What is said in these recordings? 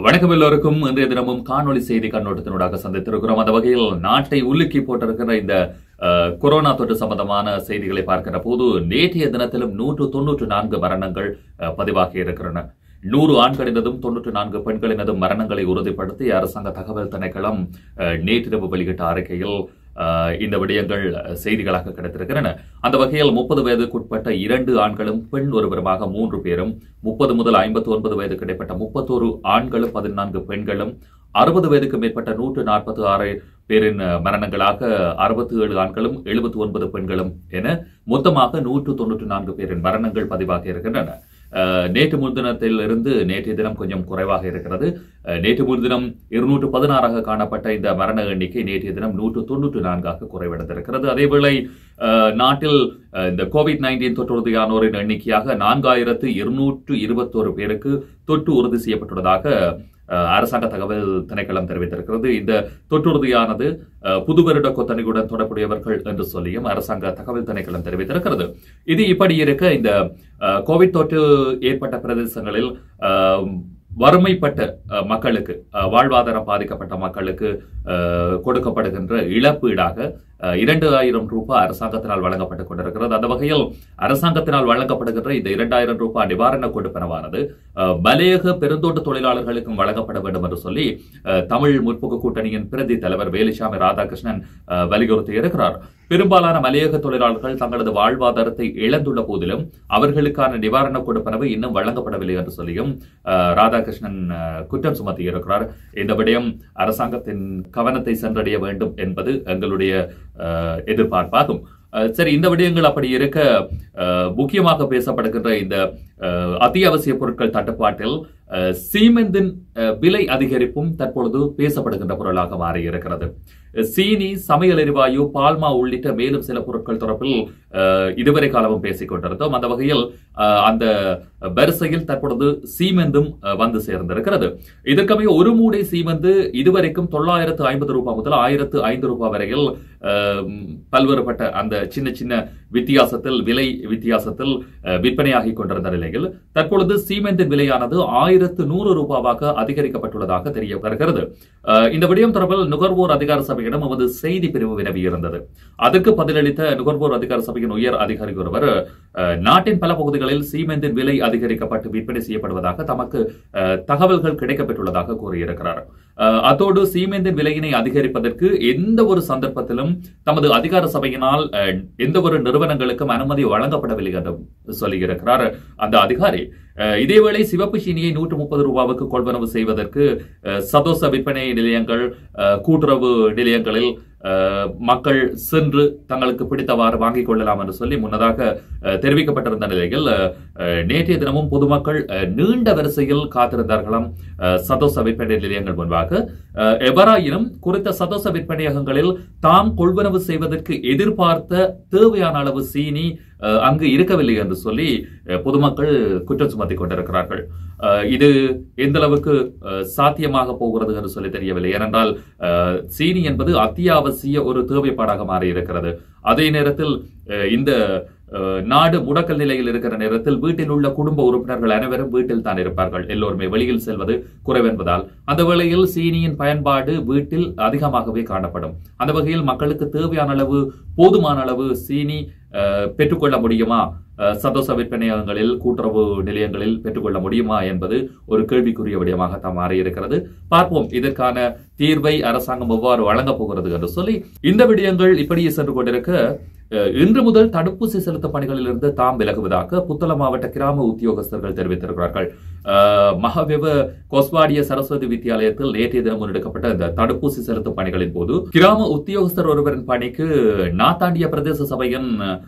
வணக்கம் எல்லோருக்கும் இன்றைய தினமும் காணொளி செய்தி கண்ணோட்டத்தினூடாக சந்தித்திருக்கிறோம் அந்த வகையில் நாட்டை உலுக்கி போட்டிருக்கிற இந்த அஹ், கொரோனா தொற்று சம்பந்தமான செய்திகளை பார்க்கிற போது நேற்றைய தினத்திலும் நூற்று தொன்னூற்று நான்கு மரணங்கள் அஹ், பதிவாகி இருக்கிறன நூறு ஆண்களினதும் தொன்னூற்று நான்கு பெண்களினதும் மரணங்களை உறுதிப்படுத்தி அரசாங்க தகவல் திணைக்களம் அஹ், நேற்றிரவு வெளியிட்ட அறிக்கையில் அஹ், இந்த விடயங்கள் அஹ், செய்திகளாக கிடைத்திருக்கின்றன அந்த வகையில் முப்பது வயதுக்குட்பட்ட இரண்டு ஆண்களும் பெண் ஒருவருமாக மூன்று பேரும் முப்பது முதல் ஐம்பத்தி ஒன்பது வயதுக்கு இடைப்பட்ட முப்பத்தோரு ஆண்களும் பதினான்கு பெண்களும் அறுபது வயதுக்கு மேற்பட்ட நூற்று நாற்பத்தி ஆறு பேரின் அஹ், மரணங்களாக அறுபத்தி ஏழு ஆண்களும் எழுபத்தி ஒன்பது பெண்களும் என மொத்தமாக நூற்று தொன்னூற்று நான்கு பேரின் மரணங்கள் பதிவாகி இருக்கின்றன அஹ், நேற்று முன்தினத்தில் இருந்து நேற்றைய தினம் கொஞ்சம் குறைவாக இருக்கிறது அஹ், நேற்று முன்தினம் இருநூற்று பதினாறாக காணப்பட்ட இந்த மரண எண்ணிக்கை நேற்றைய தினம் நூற்று தொன்னூற்று நான்காக குறைவடைந்திருக்கிறது அதேவேளை அஹ், நாட்டில் அஹ், இந்த கோவிட் நைன்டீன் தொற்று உறுதியானோரின் எண்ணிக்கையாக நான்காயிரத்து இருநூற்று இருபத்தோரு பேருக்கு தொற்று உறுதி செய்யப்பட்டுள்ளதாக அஹ், அரசாங்க தகவல் திணைக்களம் தெரிவித்திருக்கிறது இந்த தொற்றுறுதியானது அஹ், புது வருட கொத்தணியுடன் தொடர்புடையவர்கள் என்று சொல்லியும் அரசாங்க தகவல் திணைக்களம் தெரிவித்திருக்கிறது இது இப்படி இருக்க இந்த அஹ், கோவிட் தொற்று ஏற்பட்ட பிரதேசங்களில் அஹ், வறுமைப்பட்ட அஹ், மக்களுக்கு அஹ், வாழ்வாதாரம் பாதிக்கப்பட்ட மக்களுக்கு அஹ், கொடுக்கப்படுகின்ற இழப்பீடாக அஹ், இரண்டு ஆயிரம் ரூபாய் அரசாங்கத்தினால் வழங்கப்பட்டுக் கொண்டிருக்கிறது அந்த வகையில் அரசாங்கத்தினால் வழங்கப்படுகின்ற இந்த இரண்டாயிரம் ரூபாய் நிவாரண கொடுப்பனவானது அஹ், மலையக பெருந்தோட்ட தொழிலாளர்களுக்கும் வழங்கப்பட வேண்டும் என்று சொல்லி அஹ், தமிழ் முற்போக்கு கூட்டணியின் பிரதி தலைவர் வேலுசாமி ராதாகிருஷ்ணன் அஹ், வலியுறுத்தி இருக்கிறார் பெரும்பாலான மலையக தொழிலாளர்கள் தங்களது வாழ்வாதாரத்தை இழந்துள்ள போதிலும் அவர்களுக்கான நிவாரண கொடுப்பனவு இன்னும் வழங்கப்படவில்லை என்று சொல்லியும் அஹ், ராதாகிருஷ்ணன் அஹ், குற்றம் சுமத்தி இருக்கிறார் இந்த விடயம் அரசாங்கத்தின் கவனத்தை சென்றடைய வேண்டும் என்பது எங்களுடைய அஹ், எதிர்பார்ப்பாகும் அஹ், சரி இந்த விடயங்கள் அப்படி இருக்க அஹ், முக்கியமாக பேசப்படுகின்ற இந்த அஹ், அத்தியாவசிய பொருட்கள் தட்டுப்பாட்டில் அஹ், சீமெந்தின் அஹ், விலை அதிகரிப்பும் தற்பொழுது பேசப்படுகின்ற பொருளாக மாறி இருக்கிறது சீனி சமையல் எரிவாயு பால்மா உள்ளிட்ட மேலும் சில பொருட்கள் தொடர்பில் அஹ், இதுவரை காலமும் பேசிக் கொண்டிருந்தோம் அந்த வகையில் அஹ், அந்த வரிசையில் தற்பொழுது சீமெந்தும் அஹ், வந்து சேர்ந்திருக்கிறது இதற்கமைய ஒரு மூடை சீமெந்து இதுவரைக்கும் தொள்ளாயிரத்து ஐம்பது ரூபாய் முதல் ஆயிரத்து ஐந்து ரூபாய் வரையில் அஹ், பல்வேறுபட்ட அந்த சின்ன சின்ன வித்தியாசத்தில் விலை வித்தியாசத்தில் அஹ், விற்பனையாகி கொண்டிருந்த நிலையில் தற்பொழுது சீமெந்தின் விலையானது ஆயிரத்து நூறு ரூபாவாக அதிகரிக்கப்பட்டுள்ளதாக தெரிய வருகிறது அஹ், இந்த விடயம் தொடர்பில் நுகர்வோர் அதிகார சபையிடம் நமது செய்தி பிரிவு வினவியிருந்தது அதற்கு பதிலளித்த நுகர்வோர் அதிகார சபையின் உயர் அதிகாரி ஒருவர் அஹ், நாட்டின் பல பகுதிகளில் சீமெந்தின் விலை அதிகரிக்கப்பட்டு விற்பனை செய்யப்படுவதாக தமக்கு அஹ், தகவல்கள் கிடைக்கப்பெற்றுள்ளதாக கூறியிருக்கிறார் அஹ், அத்தோடு சீமெந்தின் விலையினை அதிகரிப்பதற்கு எந்த ஒரு சந்தர்ப்பத்திலும் தமது அதிகார சபையினால் அஹ், எந்த ஒரு நிறுவனங்களுக்கும் அனுமதி வழங்கப்படவில்லை என்று சொல்லியிருக்கிறார் அந்த அதிகாரி அஹ், இதேவேளை சிவப்பு சீனியை நூற்று முப்பது ரூபாவுக்கு கொள்வனவு செய்வதற்கு அஹ், சதோச விற்பனை நிலையங்கள் அஹ், கூட்டுறவு நிலையங்களில் அஹ், மக்கள் சென்று தங்களுக்கு பிடித்தவாறு வாங்கிக் கொள்ளலாம் என்று சொல்லி முன்னதாக அஹ், தெரிவிக்கப்பட்டிருந்த நிலையில் அஹ், அஹ், நேற்றைய தினமும் பொதுமக்கள் அஹ், நீண்ட வரிசையில் காத்திருந்தார்களாம் அஹ், சதோச விற்பனை நிலையங்கள் முன்பாக அஹ், எவராயினும் குறித்த சதோச விற்பனையகங்களில் தாம் கொள்வனவு செய்வதற்கு எதிர்பார்த்த தேவையான அளவு சீனி அஹ், அங்கு இருக்கவில்லை என்று சொல்லி அஹ், பொதுமக்கள் குற்றம் சுமத்திக் கொண்டிருக்கிறார்கள் அஹ், இது எந்த அளவுக்கு அஹ், சாத்தியமாக போகிறது என்று சொல்லி தெரியவில்லை ஏனென்றால் அஹ், சீனி என்பது அத்தியாவசிய ஒரு தேவைப்பாடாக மாறி இருக்கிறது அதே நேரத்தில் அஹ், இந்த அஹ், நாடு முடக்கல் நிலையில் இருக்கிற நேரத்தில் வீட்டில் உள்ள குடும்ப உறுப்பினர்கள் அனைவரும் வீட்டில் தான் இருப்பார்கள் எல்லோருமே வெளியில் செல்வது குறைவென்பதால் அந்த வேளையில் சீனியின் பயன்பாடு வீட்டில் அதிகமாகவே காணப்படும் அந்த வகையில் மக்களுக்கு தேவையான அளவு போதுமான அளவு சீனி அஹ், பெற்றுக்கொள்ள முடியுமா அஹ், சதோச விற்பனையகங்களில் கூட்டுறவு நிலையங்களில் பெற்றுக்கொள்ள முடியுமா என்பது ஒரு கேள்விக்குரிய விடயமாக தான் மாறி இருக்கிறது பார்ப்போம் இதற்கான தீர்வை அரசாங்கம் எவ்வாறு வழங்கப் போகிறது என்று சொல்லி இந்த விடயங்கள் இப்படியே சென்று கொண்டிருக்க அஹ், இன்று முதல் தடுப்பூசி செலுத்தும் பணிகளிலிருந்து தாம் விலகுவதாக புத்தளம் மாவட்ட கிராம உத்தியோகஸ்தர்கள் தெரிவித்திருக்கிறார்கள் அஹ், மகாவெவ கொஸ்வாடிய சரஸ்வதி வித்தியாலயத்தில் நேற்றைய தினம் முன்னெடுக்கப்பட்ட இந்த தடுப்பூசி செலுத்தும் பணிகளின் போது கிராம உத்தியோகஸ்தர் ஒருவரின் பணிக்கு நாத்தாண்டிய பிரதேச சபையின்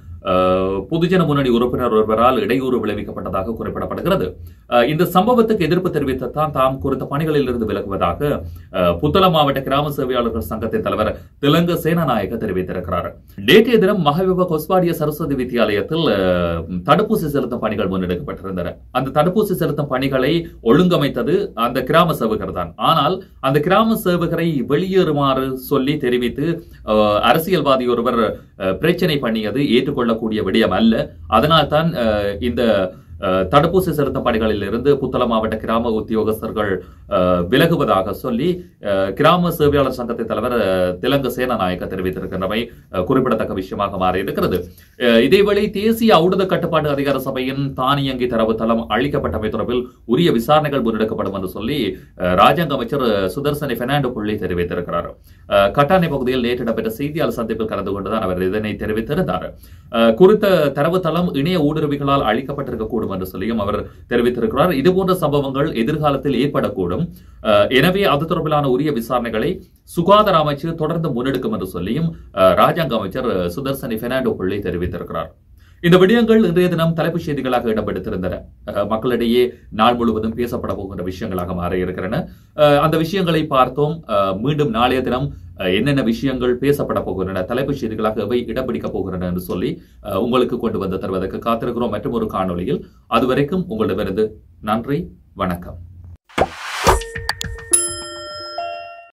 அஹ், பொதுஜன முன்னணி உறுப்பினர் ஒருவரால் இடையூறு விளைவிக்கப்பட்டதாக குறிப்பிடப்படுகிறது அஹ், இந்த சம்பவத்துக்கு எதிர்ப்பு தெரிவித்துத்தான் தாம் குறித்த பணிகளில் இருந்து விலகுவதாக அஹ், புத்தளம் மாவட்ட கிராம சேவையாளர்கள் சங்கத்தின் தலைவர் திலங்க சேனநாயக தெரிவித்திருக்கிறார் நேற்றைய தினம் மகவிவ கொஸ்வாடிய சரஸ்வதி வித்தியாலயத்தில் அஹ், தடுப்பூசி செலுத்தும் பணிகள் முன்னெடுக்கப்பட்டிருந்தன அந்த தடுப்பூசி செலுத்தும் பணிகளை ஒழுங்கமைத்தது அந்த கிராம சேவகர் தான் ஆனால் அந்த கிராம சேவகரை வெளியேறுமாறு சொல்லி தெரிவித்து அஹ், அரசியல்வாதி ஒருவர் அஹ், பிரச்சனை பண்ணியது ஏற்றுக்கொள்ளக்கூடிய விடயம் அல்ல அதனால் தான் அஹ், இந்த அஹ், தடுப்பூசி செலுத்தும் பணிகளில் இருந்து புத்தளம் மாவட்ட கிராம உத்தியோகஸ்தர்கள் அஹ், விலகுவதாக சொல்லி அஹ், கிராம சேவையாளர் சங்கத்தின் தலைவர் அஹ், திலங்க சேனநாயக்க தெரிவித்திருக்கின்றமை அஹ், குறிப்பிடத்தக்க விஷயமாக மாறி இருக்கிறது அஹ், இதேவேளை தேசிய ஊடக கட்டுப்பாட்டு அதிகார சபையின் தானியங்கி தரவுத்தளம் அளிக்கப்பட்டமை தொடர்பில் உரிய விசாரணைகள் முன்னெடுக்கப்படும் என்று சொல்லி அஹ், ராஜாங்க அமைச்சர் அஹ், சுதர்சனி பெர்னாண்டோ புள்ளி தெரிவித்திருக்கிறார் அஹ், கட்டானை பகுதியில் நேற்று இடம்பெற்ற செய்தியாளர் சந்திப்பில் கலந்து கொண்டுதான் அவர் இதனை தெரிவித்திருந்தார் அஹ், குறித்த தரவுத்தளம் இணைய ஊடுருவிகளால் அளிக்கப்பட்டிருக்கக்கூடும் என்று சொல்லியும் அவர் தெரிவித்திருக்கிறார் இதுபோன்ற சம்பவங்கள் எதிர்காலத்தில் ஏற்படக்கூடும் அஹ், எனவே அது தொடர்பிலான உரிய விசாரணைகளை சுகாதார அமைச்சு தொடர்ந்து முன்னெடுக்கும் என்று சொல்லியும் அஹ், ராஜாங்க அமைச்சர் அஹ், சுதர்சனி பெர்னாண்டோ புள்ளி தெரிவித்திருக்கிறார் இந்த விடயங்கள் இன்றைய தினம் தலைப்புச் செய்திகளாக இடம்பெடுத்திருந்தன அஹ், மக்களிடையே நாள் முழுவதும் பேசப்பட போகின்ற விஷயங்களாக மாற இருக்கின்றன அஹ், அந்த விஷயங்களை பார்த்தோம் அஹ், மீண்டும் நாளைய தினம் அஹ், என்னென்ன விஷயங்கள் பேசப்பட போகின்றன தலைப்புச் செய்திகளாக எவை இடம் பிடிக்கப் போகின்றன என்று சொல்லி அஹ், உங்களுக்கு கொண்டு வந்து தருவதற்கு காத்திருக்கிறோம் மற்றும் ஒரு காணொளியில் அதுவரைக்கும் உங்களிடமிருந்து நன்றி வணக்கம்